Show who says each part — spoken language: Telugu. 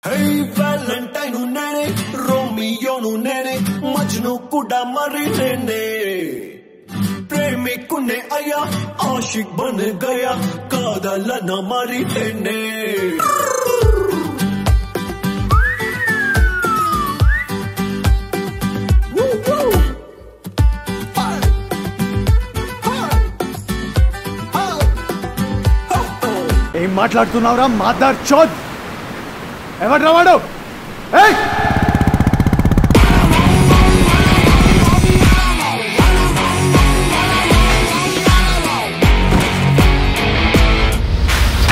Speaker 1: హే వ్యాలంటైన్ నేనే రోమియోను నేనే మజ్ను కూడా మరి నేనే ప్రేమికునే అయ్యా ఆషిక్ బన్ గయా కాదలన మరి నేనే
Speaker 2: ఏం మాట్లాడుతున్నావురా మాదార్ చోద్ ఎవడ్రా వాడు ఏయ్